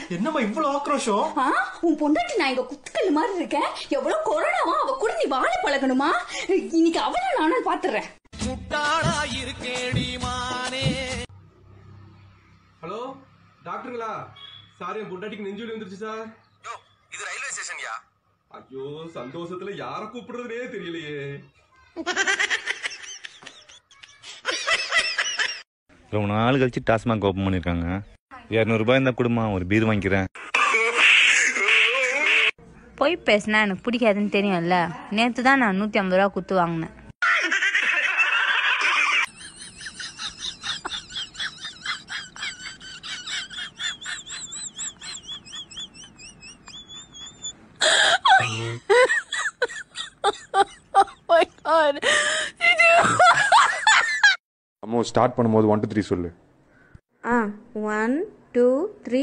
என்னம்மா இவ்வளவு ஆக்ரோஷம் ஆ, உன் பொண்டாட்டி நான் இங்க குத்துக்கல் மாதிரி இருக்கேன் எவ்வளவு கொரோனாவா அவ கூட நீ வாழ பழகணுமா இன்னைக்கு அவள நானும் பாத்துறேன் ஹலோ டாக்டருங்களா சார் என் பொண்டாட்டிக்கு நெஞ்சுவலி வந்துருச்சு சார் இது ரயில்வே ஸ்டேஷன்யா ஐயோ சந்தோஷத்துல யார கூப்பிடுறதுனே தெரியலையே ரொம்ப நாள் கழிச்சு டாஸ்மாக் ஓப்பன் பண்ணியிருக்காங்க இரநூறுபா இருந்தால் கொடுமா ஒரு பீர் வாங்கிக்கிறேன் பொய் பேசினா எனக்கு பிடிக்காதுன்னு தெரியும்ல நேற்று தான் நான் நூற்றி ஐம்பது ரூபா குத்து வாங்கினேன் அம்மா ஸ்டார்ட் பண்ணும்போது ஒன் டூ த்ரீ சொல்லு ஆ ஒன் டூ த்ரீ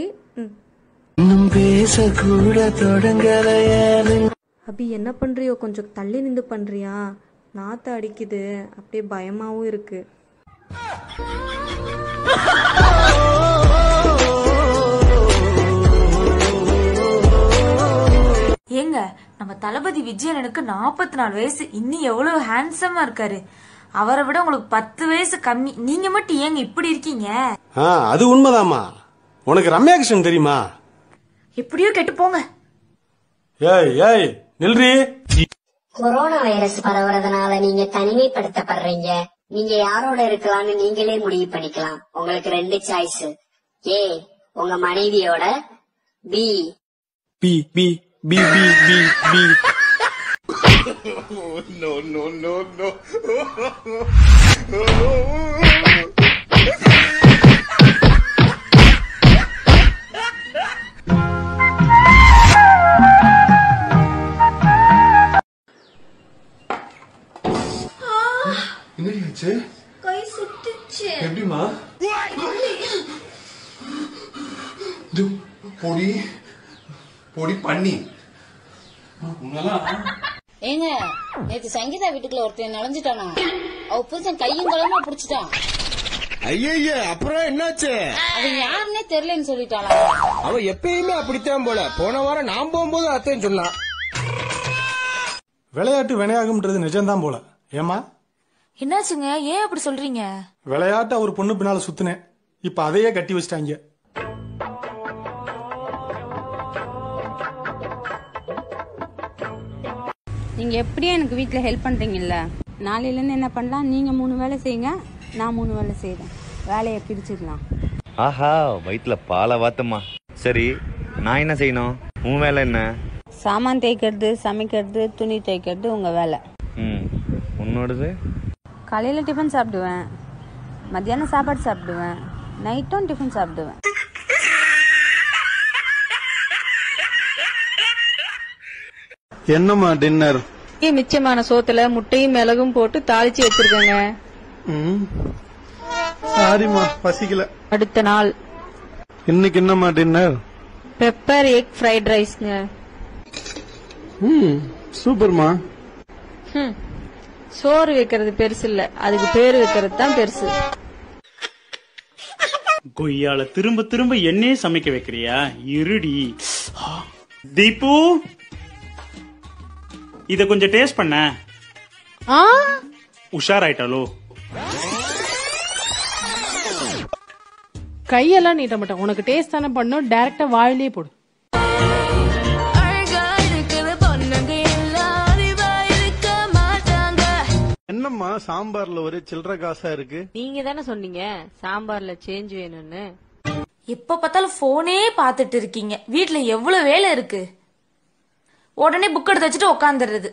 அபி என்ன பண்றியோ கொஞ்சம் தள்ளி நின்று பண்றியா நாத்து அடிக்குது அப்படியே பயமாவும் இருக்கு ஏங்க நம்ம தளபதி விஜயனுக்கு நாற்பத்தி நாலு வயசு இன்னும் எவ்வளவு ஹேண்ட்ஸமா இருக்காரு அவரை விட உங்களுக்கு பத்து வயசு கம்மி நீங்க மட்டும் ஏங்க இப்படி இருக்கீங்க ஆ அது உண்மைதாம்மா உனக்கு ரம்யா கிருஷ்ணன் தெரியுமா எப்படியோ கெட்டு போங்க ஏய் ஏய் நில்றி கொரோனா வைரஸ் பரவுறதுனால நீங்க தனிமைப்படுத்தப்படுறீங்க நீங்க யாரோட இருக்கலாம்னு நீங்களே முடிவு பண்ணிக்கலாம் உங்களுக்கு ரெண்டு சாய்ஸ் ஏ உங்க மனைவியோட B B B B B B B என்னடியாச்சு கை சுட்டுச்சு எப்படிமா பொடி பொடி பண்ணி ஏங்க நேத்து சங்கீதா வீட்டுக்குள்ள ஒருத்தன் நுழைஞ்சிட்டானா அவ புருஷன் கையும் களமா புடிச்சிட்டான் ஐய அப்புறம் என்னாச்சு அவன் யாருன்னே தெரியலன்னு சொல்லிட்டானா அவ எப்பயுமே அப்படித்தான் போல போன வாரம் நான் போகும்போது அத்தையும் சொன்னான் விளையாட்டு வினையாகும்ன்றது நிஜம்தான் போல ஏமா என்னாச்சுங்க ஏன் அப்படி சொல்றீங்க விளையாட்டு ஒரு பொண்ணு பின்னால சுத்தினேன் இப்ப அதையே கட்டி வச்சிட்டாங்க நீங்கள் எப்படியும் எனக்கு வீட்டில் ஹெல்ப் பண்ணுறீங்கல்ல நாளையிலேருந்து என்ன பண்ணலாம் நீங்கள் மூணு வேலை செய்யுங்க நான் மூணு வேலை செய்கிறேன் வேலையை பிரிச்சுக்கலாம் ஆஹா வயிற்றுல பாலை வாத்தம்மா சரி நான் என்ன செய்யணும் உன் வேலை என்ன சாமான் தேய்க்கிறது சமைக்கிறது துணி துவைக்கிறது உங்கள் வேலை ம் உன்னோடது காலையில் டிஃபன் சாப்பிடுவேன் மத்தியானம் சாப்பாடு சாப்பிடுவேன் நைட்டும் டிஃபன் சாப்பிடுவேன் என்னம்மா டின்னர் மிச்சமான சோத்துல முட்டையும் மிளகும் போட்டு தாளிச்சு வச்சிருக்கேங்க சாரிம்மா பசிக்கல அடுத்த நாள் இன்னைக்கு என்னம்மா டின்னர் பெப்பர் எக் ஃப்ரைட் ரைஸ்ங்க ம் சூப்பர்மா சோறு வைக்கிறது பெருசு இல்ல அதுக்கு பேர் வைக்கிறது தான் பெருசு கொய்யால திரும்ப திரும்ப என்னையே சமைக்க வைக்கிறியா இருடி தீபு இத கொஞ்சம் டேஸ்ட் பண்ண ஆ உஷாராயிட்டாலோ கையெல்லாம் நீட்ட மாட்டேன் உனக்கு டேஸ்ட் தானே பண்ணும் டைரக்டா வாயிலே போடு என்னம்மா சாம்பார்ல ஒரே சில்லற காசா இருக்கு நீங்க தானே சொன்னீங்க சாம்பார்ல சேஞ்ச் வேணும்னு எப்ப பார்த்தாலும் போனே பார்த்துட்டு இருக்கீங்க வீட்ல எவ்வளவு வேலை இருக்கு உடனே புக் எடுத்து வச்சுட்டு உட்காந்துடுறது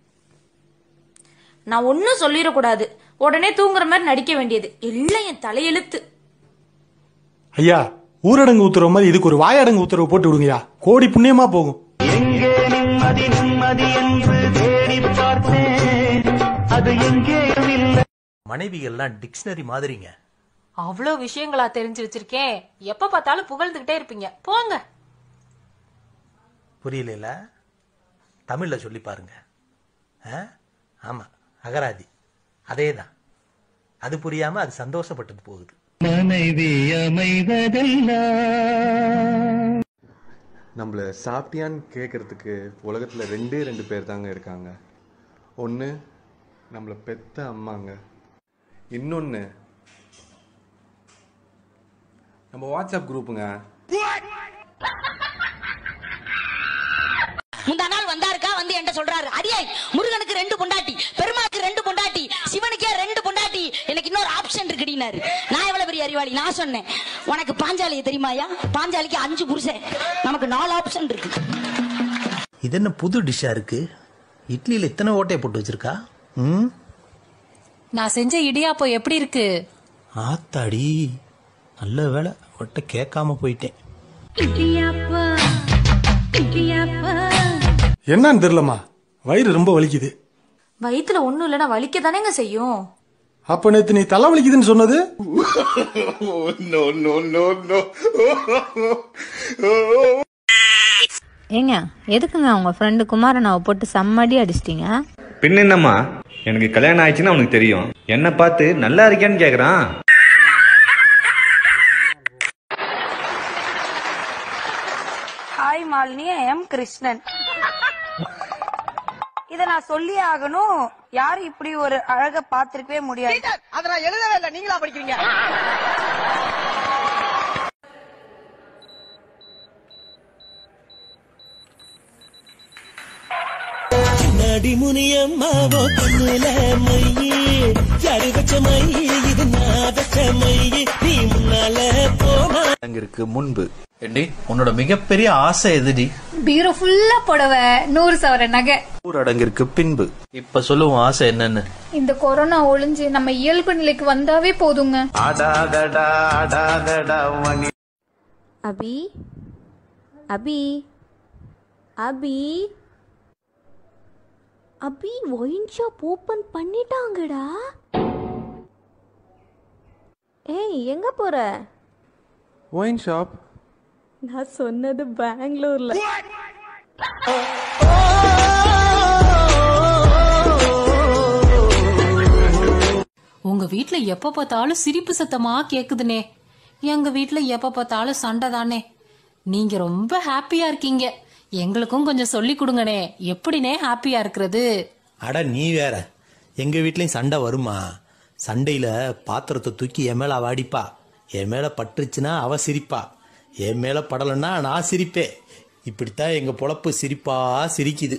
நான் ஒன்னும் சொல்லிடக்கூடாது உடனே தூங்குற மாதிரி நடிக்க வேண்டியது எல்லாம் என் தலையெழுத்து ஐயா ஊரடங்கு உத்தரவு மாதிரி இதுக்கு ஒரு வாயடங்கு உத்தரவு போட்டு விடுங்கய்யா கோடி புண்ணியமா போகும் மனைவிகள்லாம் டிக்ஷனரி மாதிரிங்க அவ்வளவு விஷயங்களா தெரிஞ்சு வச்சிருக்கேன் எப்ப பார்த்தாலும் புகழ்ந்துகிட்டே இருப்பீங்க போங்க புரியல தமிழ்ல சொல்லி பாருங்க ஆ? ஆமா அகராதி அதேதான் அது புரியாம அது சந்தோஷப்பட்டு போகுது நம்மள சாப்பிட்டியான்னு கேட்கறதுக்கு உலகத்தில் ரெண்டே ரெண்டு பேர் தாங்க இருக்காங்க ஒன்று நம்மளை பெத்த அம்மாங்க இன்னொன்று நம்ம வாட்ஸ்அப் குரூப்புங்க முந்தா நாள் வந்தாருக்கா வந்து என்கிட்ட சொல்றாரு அடியாய் முருகனுக்கு ரெண்டு பொண்டாட்டி பெருமாளுக்கு ரெண்டு பொண்டாட்டி சிவனுக்கே ரெண்டு பொண்டாட்டி எனக்கு இன்னொரு ஆப்ஷன் இருக்குடினாரு நான் எவ்வளவு பெரிய அறிவாளி நான் சொன்னேன் உனக்கு பாஞ்சாலியை தெரியுமாயா பாஞ்சாலிக்கு அஞ்சு புருஷன் நமக்கு நாலு ஆப்ஷன் இருக்கு இது என்ன புது டிஷ்ஷா இருக்கு இட்லியில இத்தனை ஓட்டையை போட்டு வச்சிருக்கா ம் நான் செஞ்ச இடியாப்பம் எப்படி இருக்கு ஆத்தாடி நல்ல வேலை ஒட்ட கேட்காம போயிட்டேன் என்னன்னு தெரியலம்மா வயிறு ரொம்ப வலிக்குது வயித்துல ஒண்ணும் இல்லைன்னா வலிக்க தானேங்க செய்யும் அப்ப நேத்து நீ தலை வலிக்குதுன்னு சொன்னது no, no, no, no. ஏங்க எதுக்குங்க உங்க ஃப்ரெண்டு குமாரனாவை போட்டு செம்மடி அடிச்சிட்டீங்க பின்ன என்னம்மா எனக்கு கல்யாணம் ஆயிடுச்சுன்னு அவனுக்கு தெரியும் என்ன பார்த்து நல்லா இருக்கியான்னு கேக்குறான் ஹாய் மாலினி எம் கிருஷ்ணன் இத நான் சொல்லி ஆகணும் யாரும் இப்படி ஒரு அழக பாத்திருக்கவே முடியாது அத நான் எழுதவே இல்லை நீங்களா படிக்கிறீங்க நடிமுனியம்மாவோ கண்ணுல மையி ஜடி வச்ச மையி இது நான் வச்ச மையி நீ முன்னால போனா இருக்கு முன்பு ஏண்டி உன்னோட மிகப்பெரிய ஆசை எதுடி பீரோ ஃபுல்லா புடவை நூறு சவர நகை ஊரடங்கிற்கு பின்பு இப்ப சொல்லுவோம் ஆசை என்னன்னு இந்த கொரோனா ஒளிஞ்சு நம்ம இயல்பு நிலைக்கு வந்தாவே போதுங்க அடாதடா அடாதடா மணி Abhi Abhi Abhi Abhi wine shop open பண்ணிட்டாங்கடா ஏய் எங்க போற ஒயின் ஷாப் நான் சொன்னது பெங்களூர்ல உங்க வீட்ல எப்ப பார்த்தாலும் சிரிப்பு சத்தமா கேக்குதுனே எங்க வீட்ல எப்ப பார்த்தாலும் சண்டை தானே நீங்க ரொம்ப ஹாப்பியா இருக்கீங்க எங்களுக்கும் கொஞ்சம் சொல்லி கொடுங்கனே எப்படினே ஹாப்பியா இருக்கிறது அட நீ வேற எங்க வீட்லயும் சண்டை வருமா சண்டையில பாத்திரத்தை தூக்கி என் மேல அவ அடிப்பா என் மேல பட்டுருச்சுன்னா அவ சிரிப்பா என் மேல படலைன்னா நான் சிரிப்பேன் இப்படித்தான் எங்க பொழப்பு சிரிப்பா சிரிக்குது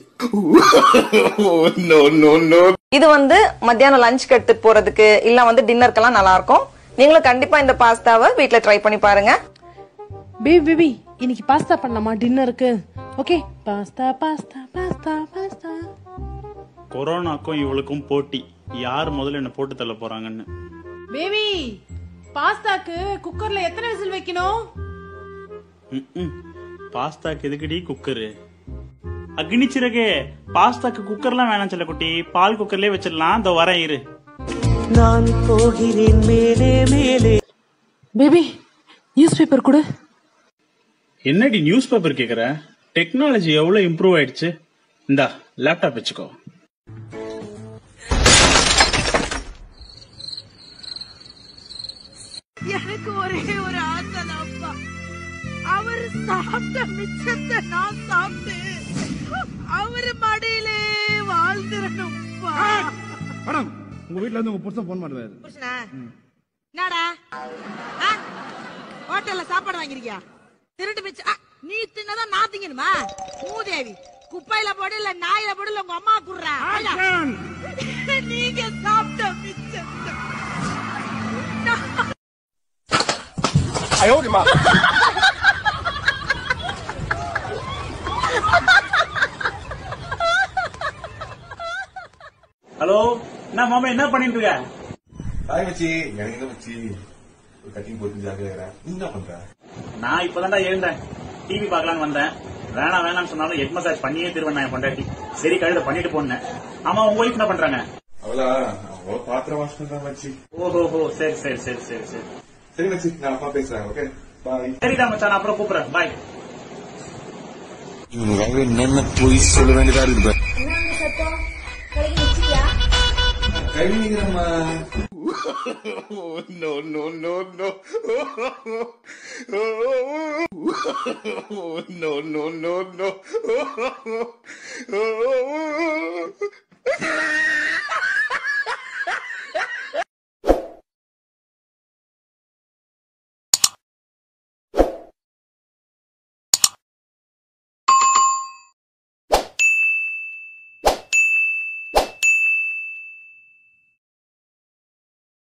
no, no, no. இது வந்து மத்தியானம் லஞ்சுக்கு எடுத்துட்டு போறதுக்கு இல்ல வந்து டின்னருக்கெல்லாம் நல்லா இருக்கும் நீங்களும் கண்டிப்பா இந்த பாஸ்தாவை வீட்ல ட்ரை பண்ணி பாருங்க பேபி பேபி இன்னைக்கு பாஸ்தா பண்ணலாமா டின்னருக்கு okay pasta pasta pasta pasta கொரோனாக்கும் இவளுக்கும் போட்டி யார் முதல்ல என்ன போட்டு தள்ள போறாங்கன்னு பேபி பாஸ்தாக்கு குக்கர்ல எத்தனை விசில் வைக்கணும் ம்ம். பாஸ்தாக்கு எதுக்குடி குக்கரு அக்னி சிறகே பாஸ்தாக்கு குக்கர்லாம் வேணாம் சொல்ல குட்டி பால் குக்கர்லயே வச்சிடலாம் இந்த வரேன் இரு நான் போகிறேன் மேலே மேலே பேபி நியூஸ் பேப்பர் கொடு என்னடி நியூஸ் பேப்பர் கேக்குற டெக்னாலஜி எவ்வளவு இம்ப்ரூவ் ஆயிடுச்சு இந்தா லேப்டாப் வச்சுக்கோ எனக்கு ஒரே ஒரு ஆசை அப்பா அவர் சாப்பிட்ட மிச்சத்தை நான் சாப்பிட்டு அவர் மடியிலே வாழ்ந்துடணும்ப்பா மேடம் உங்க வீட்ல இருந்து உங்க புருஷன் போன் பண்றாரு புருஷனா என்னடா ஆ? ஹோட்டல்ல சாப்பாடு வாங்கிருக்கியா திருட்டு மிச்சம் ஆ, நீ தின்னதான் நான் திங்கணுமா மூதேவி குப்பையில போடு இல்ல நாயில போடு இல்ல உங்க அம்மா குடுறா நீங்க சாப்பிட்ட மிச்சம் ஹலோ என்ன மாமா என்ன பண்ணிட்டு இருக்க ஹாய் மச்சி எனக்கு என்ன மச்சி ஒரு கட்டிங் போட்டு ஜாலியாக இருக்கிறேன் நீ என்ன பண்ற நான் இப்பதான்டா எழுந்தேன் டிவி பார்க்கலாம்னு வந்தேன் வேணாம் வேணாம்னு சொன்னாலும் ஹெட் மசாஜ் பண்ணியே திருவேன் நான் என் பொண்டாட்டி சரி கழுத பண்ணிட்டு போனேன் ஆமா உங்க ஒய்ஃப் என்ன பண்றாங்க அவளா அவள பாத்திரம் வாஷ் பண்றா மச்சி ஓஹோ ஹோ சரி சரி சரி சரி சரி சரி மச்சி நான் அப்பா பேசுறேன் ஓகே பாய் சரிடா மச்சான் நான் அப்புறம் கூப்பிடுறேன் பாய் இவனுக்காகவே என்னென்ன போய் சொல்ல வேண்டியதா இருக்கு பாரு. கவிங்கிறம்மா no, no, no, no. no, no, no, no.